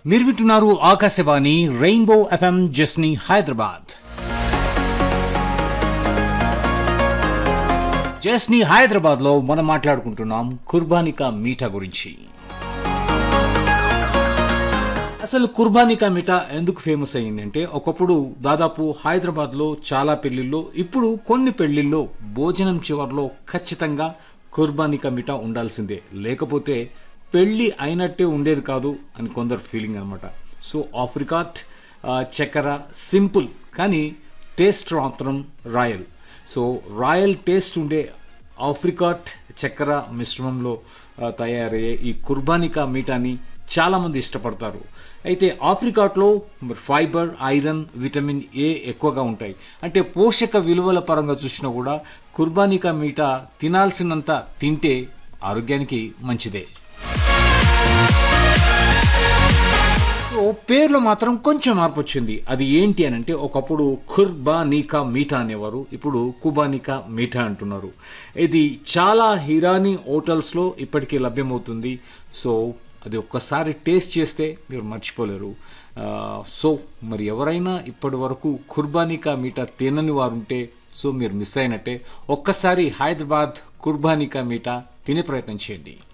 మీరు వింటున్నారు Akashvani rainbow FM జస్ని హైదరాబాద్ జస్ని హైదరాబాద్ లో మనం మాట్లాడుకుంటున్నాం కుర్బానికా మీఠా గురించి అసలు కుర్బానికా మిఠా ఎందుకు ఫేమస్ అయ్యిందంటే ఒకప్పుడు దాదాపు హైదరాబాద్లో చాలా పెళ్లిళ్ళు ఇప్పుడు కొన్ని పెళ్లిళ్ళు భోజనం చివరిలో ఖచ్చితంగా కుర్బానికా మిఠా ఉండాల్సిందే లేకపోతే పెళ్లి అయినట్టే ఉండేది కాదు అని కొందరు ఫీలింగ్ అనమాట సో ఆఫ్రికాట్ ఆ, చక్కెర సింపుల్ కానీ టేస్ట్ మాత్రం రాయల్ సో రాయల్ టేస్ట్ ఉండే ఆఫ్రికాట్ చక్కెర మిశ్రమంలో ఆ, తయారయ్యే ఈ కుర్బానికా మీటాని చాలామంది ఇష్టపడతారు అయితే ఆఫ్రికాట్లో ఫైబర్ ఐరన్ విటమిన్ ఏ ఎక్కువగా ఉంటాయి అంటే పోషక విలువల పరంగా చూసినా కూడా కుర్బానికా మీట తినాల్సినంత తింటే ఆరోగ్యానికి మంచిదే సో పేర్లో మాత్రం కొంచెం మార్పు వచ్చింది అది ఏంటి అని అంటే ఒకప్పుడు ఖుర్బానికా మీఠా అనేవారు ఇప్పుడు కుబానికా మీఠా అంటున్నారు ఇది చాలా హిరానీ హోటల్స్లో ఇప్పటికీ లభ్యమవుతుంది సో అది ఒక్కసారి టేస్ట్ చేస్తే మీరు మర్చిపోలేరు ఆ, సో మరి ఎవరైనా ఇప్పటి వరకు కుర్బానికా మీఠా తినని వారు ఉంటే సో మీరు మిస్ అయినట్టే ఒక్కసారి హైదరాబాద్ కుర్బానికా మీఠా తినే ప్రయత్నం చేయండి